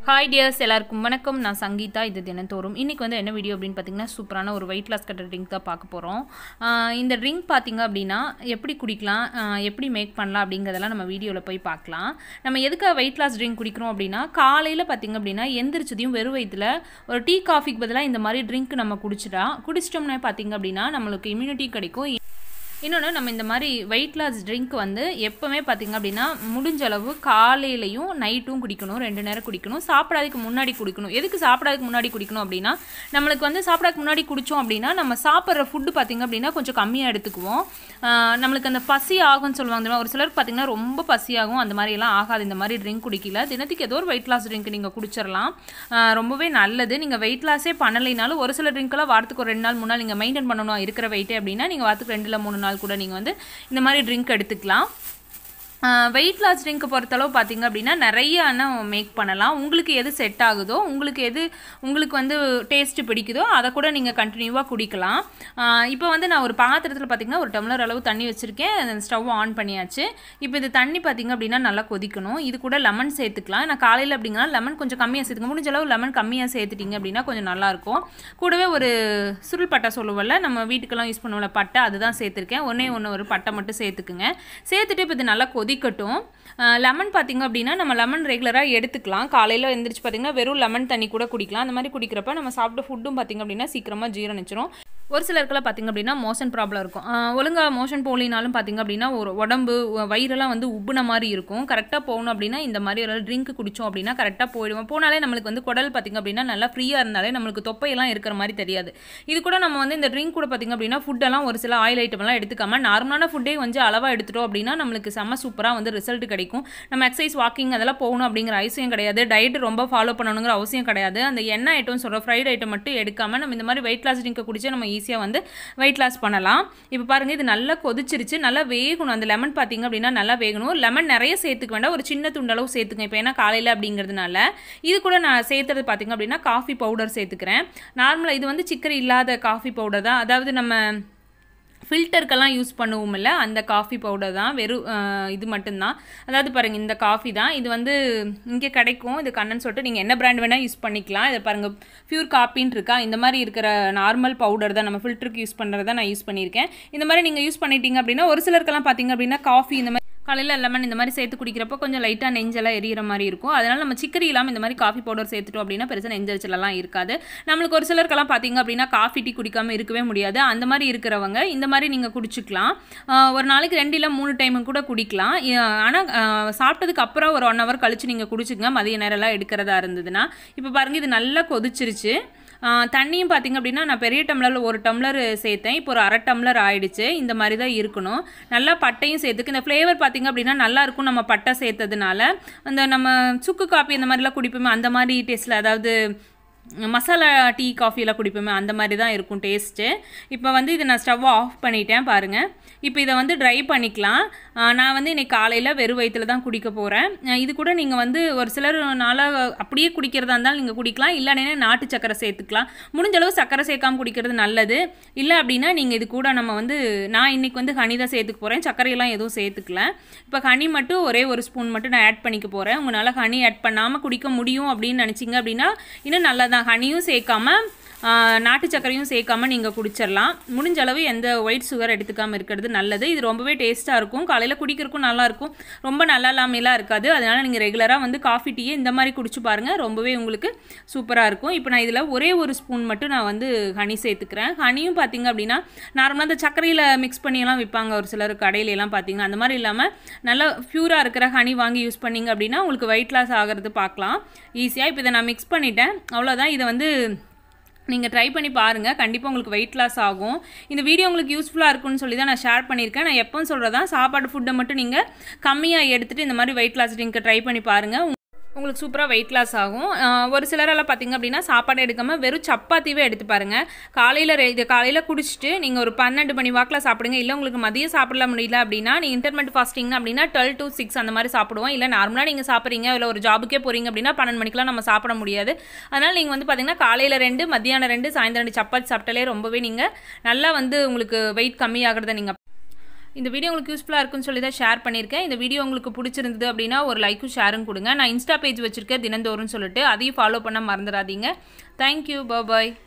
Hi tears எல்லாருக்கும் வணக்கம் நான் சங்கீதா இது தினத்தோறும் இன்றைக்கி வந்து என்ன வீடியோ அப்படின்னு பார்த்தீங்கன்னா சூப்பரான ஒரு வெயிட் லாஸ் கட்டுற ட்ரிங்க் தான் பார்க்க போகிறோம் இந்த ட்ரிங்க் பார்த்தீங்க அப்படின்னா எப்படி குடிக்கலாம் ஆஹ் எப்படி மேக் பண்ணலாம் அப்படிங்கிறதெல்லாம் நம்ம வீடியோவில் போய் பார்க்கலாம் நம்ம எதுக்காக வெயிட் லாஸ் ட்ரிங்க் குடிக்கிறோம் அப்படின்னா காலையில் பார்த்தீங்க அப்படின்னா எந்திரிச்சதையும் வெறும் வயிற்றுல ஒரு டீ காஃபிக்கு பதிலாக இந்த மாதிரி ட்ரிங்க் நம்ம குடிச்சிட்டா குடிச்சிட்டோம்னா பார்த்தீங்க அப்படின்னா நம்மளுக்கு இம்யூனிட்டி கிடைக்கும் இன்னொன்று நம்ம இந்த மாதிரி வெயிட் லாஸ் ட்ரிங்க் வந்து எப்போவுமே பார்த்திங்க அப்படின்னா முடிஞ்ச அளவு காலையிலையும் நைட்டும் குடிக்கணும் ரெண்டு நேரம் குடிக்கணும் சாப்பிடாததுக்கு முன்னாடி குடிக்கணும் எதுக்கு சாப்பிடாததுக்கு முன்னாடி குடிக்கணும் அப்படின்னா நம்மளுக்கு வந்து சாப்பிடாதுக்கு முன்னாடி குடித்தோம் அப்படின்னா நம்ம சாப்பிட்ற ஃபுட்டு பார்த்திங்க அப்படின்னா கொஞ்சம் கம்மியாக எடுத்துக்குவோம் ஆஹ் நம்மளுக்கு அந்த பசி ஆகும்னு சொல்லுவாங்க தெரியுமா? ஒரு சிலருக்கு பார்த்திங்கன்னா ரொம்ப பசியாகும் அந்த மாதிரி எல்லாம் ஆகாது இந்த மாதிரி ட்ரிங்க் குடிக்கல தினத்துக்கு ஏதோ ஒரு வெயிட் லாஸ் ட்ரிங்க் நீங்கள் குடிச்சிடலாம் ஆஹ் ரொம்பவே நல்லது நீங்கள் வெயிட் லாஸே பண்ணலைனாலும் ஒரு சில ட்ரிங்க்கெல்லாம் வாரத்துக்கு ஒரு ரெண்டு நாள் மூணு நாள் நீங்கள் மெயின்டைன் பண்ணணும் இருக்கிற வெயிட்டே அப்படின்னா நீங்கள் வாரத்துக்கு ரெண்டு இல்லை மூணு நாள் கூட நீங்கள் வந்து இந்த மாதிரி ட்ரிங்க் எடுத்துக்கலாம் வெயிட் லாஸ் ட்ரிங்க்கை பொறுத்தளவு பார்த்தீங்க அப்படின்னா நிறைய ஆனால் மேக் பண்ணலாம் உங்களுக்கு எது செட் ஆகுதோ உங்களுக்கு எது உங்களுக்கு வந்து டேஸ்ட்டு பிடிக்குதோ அதை கூட நீங்கள் கண்டினியூவாக குடிக்கலாம் இப்போ வந்து நான் ஒரு பாத்திரத்தில் பார்த்தீங்கன்னா ஒரு டம்ளர் அளவு தண்ணி வச்சுருக்கேன் ஸ்டவ் ஆன் பண்ணியாச்சு இப்போ இது தண்ணி பார்த்தீங்க அப்படின்னா நல்லா கொதிக்கணும் இது கூட லெமன் சேர்த்துக்கலாம் நான் காலையில் அப்படிங்கன்னா லெமன் கொஞ்சம் கம்மியாக சேர்த்துக்க முடிஞ்ச அளவு லெமன் கம்மியாக சேர்த்துட்டிங்க அப்படின்னா கொஞ்சம் நல்லாயிருக்கும் கூடவே ஒரு சுருள் பட்டை சொல்லுவல நம்ம வீட்டுக்கெல்லாம் யூஸ் பண்ணுவோம்ல பட்டை அதுதான் சேர்த்துருக்கேன் ஒன்றே ஒன்று ஒரு பட்டை மட்டும் சேர்த்துக்குங்க சேர்த்துட்டு இப்போ இது நல்லா கொதிக்கட்டும் லெமன் பார்த்திங்க அப்படின்னா நம்ம லெமன் ரெகுலராக எடுத்துக்கலாம் காலையில் எழுந்திரிச்சு பார்த்திங்கன்னா வெறும் லெமன் தண்ணி கூட குடிக்கலாம் அந்த மாதிரி குடிக்கிறப்ப நம்ம சாப்பிட்ட ஃபுட்டும் பார்த்திங்க அப்படின்னா சீக்கிரமாக ஜீரணிச்சிரும் ஒரு சிலருக்குலாம் பார்த்திங்க அப்படின்னா மோஷன் ப்ராப்ளம் இருக்கும் ஒழுங்காக மோஷன் போகலினாலும் பார்த்திங்க அப்படின்னா ஒரு உடம்பு வ- வயிறெல்லாம் வந்து உப்புன மாதிரி இருக்கும் கரெக்டாக போகணும் அப்படின்னா இந்த மாதிரி ஒரு ட்ரிங்க் குடித்தோம் அப்படின்னா கரெக்டாக போயிடுவோம் போனாலே நம்மளுக்கு வந்து குடல் பார்த்திங்க அப்படின்னா நல்லா ஃப்ரீயாக இருந்தாலே நம்மளுக்கு தொப்பையெல்லாம் இருக்கிற மாதிரி தெரியாது இது கூட நம்ம வந்து இந்த ட்ரிங்க் கூட பார்த்திங்க அப்படின்னா ஃபுட்டெல்லாம் ஒரு சில ஆயில் ஐட்டம்லாம் எடுத்துக்காம நார்மலான ஃபுட்டே கொஞ்சம் அளவாக எடுத்துட்டோம் அப்படின்னா நம்மளுக்கு செம்ம சூப்பராக வந்து ரிசல்ட் கிடைக்கும் நம்ம எக்ஸசைஸ் வாக்கிங் அதெல்லாம் போகணும் அப்படிங்கிற அவசியம் கிடையாது டயட் ரொம்ப ஃபாலோ பண்ணணுங்கிற அவசியம் கிடையாது அந்த எண்ணெய் ஐட்டம் சொல்கிற ஃப்ரைட் ஐட்டம் மட்டும் எடுக்காம நம்ம இந்த மாதிரி வெயிட் லாஸ் ட்ரிங்கை குடிச்சு நம்ம ஈஸியாக வந்து வெயிட் லாஸ் பண்ணலாம் இப்போ பாருங்க இது நல்லா கொதிச்சிருச்சு நல்லா வேகணும் அந்த லெமன் பார்த்தீங்க அப்படின்னா நல்லா வேகணும் லெமன் நிறைய சேர்த்துக்க வேண்டாம் ஒரு சின்ன துண்டளவு சேர்த்துங்க இப்போ ஏன்னா காலையில் அப்படிங்கிறதுனால இது கூட நான் சேர்த்துறது பார்த்தீங்க அப்படின்னா காஃபி பவுடர் சேர்த்துக்கிறேன் நார்மலாக இது வந்து சிக்கரி இல்லாத காஃபி பவுடர் தான் அதாவது நம்ம ஃபில்டருக்கெல்லாம் யூஸ் பண்ணுவோம்ல அந்த காஃபி பவுடர் தான் வெறும் அஹ், இது மட்டும்தான் அதாவது பாருங்கள் இந்த காஃபி தான் இது வந்து இங்கே கிடைக்கும் இது கண்ணன் சொல்லிட்டு நீங்கள் என்ன பிராண்ட் வேணால் யூஸ் பண்ணிக்கலாம் இதை பாருங்கள் பியூர் காப்பின்னு இருக்கா இந்த மாதிரி இருக்கிற நார்மல் பவுடர் தான் நம்ம ஃபில்டருக்கு யூஸ் பண்ணுறத நான் யூஸ் பண்ணியிருக்கேன் இந்த மாதிரி நீங்கள் யூஸ் பண்ணிட்டீங்க அப்படின்னா ஒரு சிலருக்கெல்லாம் பார்த்தீங்க அப்படின்னா காஃபி இந்த மாதிரி காலையில் லெமன் இந்த மாதிரி சேர்த்து குடிக்கிறப்போ கொஞ்சம் லைட்டாக நெஞ்செல்லாம் எரியிற மாதிரி இருக்கும் அதனால் நம்ம சிக்கரி இல்லாமல் இந்த மாதிரி காஃபி பவுடர் சேர்த்துட்டோம் அப்படின்னா பெருசாக நெஞ்சரிச்சலெல்லாம் இருக்காது நம்மளுக்கு ஒரு சிலருக்கெல்லாம் பார்த்தீங்க அப்படின்னா காஃபி டீ குடிக்காமல் இருக்கவே முடியாது அந்த மாதிரி இருக்கிறவங்க இந்த மாதிரி நீங்கள் குடிச்சிக்கலாம் ஆஹ் ஒரு நாளைக்கு ரெண்டு இல்லை மூணு டைம் கூட குடிக்கலாம் ஆனால் சாப்பிட்டதுக்கு அப்புறம் ஒரு ஒன் ஹவர் கழிச்சு நீங்கள் குடிச்சுங்க மதிய நேரம்லாம் எடுக்கிறதா இருந்ததுன்னா இப்போ பாருங்கள் இது நல்லா கொதிச்சிருச்சு ஆஹ் தண்ணியும் பார்த்தீங்க அப்படின்னா நான் பெரிய டம்ளரில் ஒரு டம்ளர் சேர்த்தேன் இப்போ ஒரு அரை டம்ளர் ஆயிடுச்சு இந்த மாதிரி தான் இருக்கணும் நல்லா பட்டையும் சேர்த்துக்கு இந்த ஃப்ளேவர் பார்த்தீங்க அப்படின்னா நல்லா இருக்கும் நம்ம பட்டை சேர்த்ததுனால அந்த நம்ம சுக்கு காப்பி இந்த மாதிரிலாம் குடிப்போமே அந்த மாதிரி டேஸ்ட்டில் அதாவது மசாலா டீ காஃபியெல்லாம் குடிப்போமே அந்த மாதிரி தான் இருக்கும் டேஸ்ட்டு இப்போ வந்து இதை நான் ஸ்டவ்வை ஆஃப் பண்ணிட்டேன் பாருங்கள் இப்போ இதை வந்து ட்ரை பண்ணிக்கலாம் ஆஹ் நான் வந்து இன்னைக்கு காலையில் வெறும் வயிற்றுல தான் குடிக்க போகிறேன் இது கூட நீங்கள் வந்து ஒரு சிலர் நாளா அப்படியே குடிக்கிறதா இருந்தாலும் நீங்கள் குடிக்கலாம் இல்லைன்னா நாட்டு சக்கரை சேர்த்துக்கலாம் முடிஞ்ச அளவு சக்கரை சேர்க்காம குடிக்கிறது நல்லது இல்லை அப்படின்னா நீங்கள் இது கூட நம்ம வந்து நான் இன்னைக்கு வந்து ஹனி தான் சேர்த்துக்க போகிறேன் சர்க்கரையெல்லாம் எதுவும் சேர்த்துக்கல இப்போ ஹனி மட்டும் ஒரே ஒரு ஸ்பூன் மட்டும் நான் ஆட் பண்ணிக்க போகிறேன் உங்களால் ஹனி ஆட் பண்ணாமல் குடிக்க முடியும் அப்படின்னு நினச்சிங்க அப்படின்னா இன்னும் நல்லா தான் ஹனியும் சேர்க்காம ஆஹ், நாட்டு சர்க்கரையும் சேர்க்காம நீங்கள் குடிச்சிடலாம் முடிஞ்ச அளவு எந்த ஒயிட் சுகர் எடுத்துக்காமல் இருக்கிறது நல்லது இது ரொம்பவே டேஸ்ட்டாக இருக்கும் காலையில் குடிக்கிறதுக்கும் நல்லாயிருக்கும் ரொம்ப நல்லா இல்லாமலாம் இருக்காது அதனால் நீங்கள் ரெகுலராக வந்து காஃபி டீயை இந்த மாதிரி குடிச்சு பாருங்கள் ரொம்பவே உங்களுக்கு சூப்பராக இருக்கும் இப்போ நான் இதில் ஒரே ஒரு ஸ்பூன் மட்டும் நான் வந்து ஹனி சேர்த்துக்கிறேன் ஹனியும் பார்த்தீங்க அப்படின்னா நார்மலாக அந்த சர்க்கரையில் மிக்ஸ் பண்ணியெல்லாம் விற்பாங்க ஒரு சிலர் கடையில எல்லாம் பார்த்தீங்கன்னா அந்த மாதிரி இல்லாமல் நல்லா ப்யூராக இருக்கிற ஹனி வாங்கி யூஸ் பண்ணீங்க அப்படின்னா உங்களுக்கு வெயிட் லாஸ் ஆகிறது பார்க்கலாம் ஈஸியாக இப்போ இதை நான் மிக்ஸ் பண்ணிட்டேன் அவ்வளோதான் இதை வந்து நீங்கள் ட்ரை பண்ணி பாருங்கள் கண்டிப்பாக உங்களுக்கு வெயிட் லாஸ் ஆகும் இந்த வீடியோ உங்களுக்கு யூஸ்ஃபுல்லாக இருக்கும்னு சொல்லி தான் நான் ஷேர் பண்ணியிருக்கேன் நான் எப்பவும் சொல்கிறதா சாப்பாடு ஃபுட்டை மட்டும் நீங்கள் கம்மியாக எடுத்துகிட்டு இந்த மாதிரி வெயிட் லாஸ் ட்ரிங்கை ட்ரை பண்ணி பாருங்கள் உங்களுக்கு சூப்பராக வெயிட் லாஸ் ஆகும் ஆஹ் ஒரு சிலரெல்லாம் பார்த்தீங்க அப்படின்னா சாப்பாடு எடுக்காமல் வெறும் சப்பாத்திவே எடுத்து பாருங்க காலையில் இது காலையில் குடிச்சிட்டு நீங்கள் ஒரு பன்னெண்டு மணி வாக்கில் சாப்பிடுங்க இல்லை உங்களுக்கு மதியம் சாப்பிடல முடியல அப்படின்னா நீங்கள் இன்டர்மெண்ட் ஃபாஸ்டிங் அப்படின்னா டுவெல் டு சிக்ஸ் அந்த மாதிரி சாப்பிடுவோம் இல்லை நார்மலாக நீங்கள் சாப்பிட்றீங்க இல்லை ஒரு ஜாபுக்கே போகிறீங்க அப்படின்னா பன்னெண்டு மணிக்கெலாம் நம்ம சாப்பிட முடியாது அதனால் நீங்கள் வந்து பார்த்தீங்கன்னா காலையில் ரெண்டு மத்தியானம் ரெண்டு சாயந்தரம் ரெண்டு சப்பாத்தி சாப்பிட்டாலே ரொம்பவே நீங்கள் நல்லா வந்து உங்களுக்கு வெயிட் கம்மியாகிறத நீங்கள் இந்த வீடியோ உங்களுக்கு யூஸ்ஃபுல்லாக இருக்குன்னு சொல்லி தான் ஷேர் பண்ணியிருக்கேன் இந்த வீடியோ உங்களுக்கு பிடிச்சிருந்தது அப்படின்னா ஒரு லைக்கும் ஷேரும் கொடுங்க நான் இன்ஸ்டா பேஜ் வச்சுருக்கேன் தினந்தோறும் சொல்லிட்டு அதையும் ஃபாலோ பண்ண மறந்துடாதீங்க தேங்க்யூ பாய்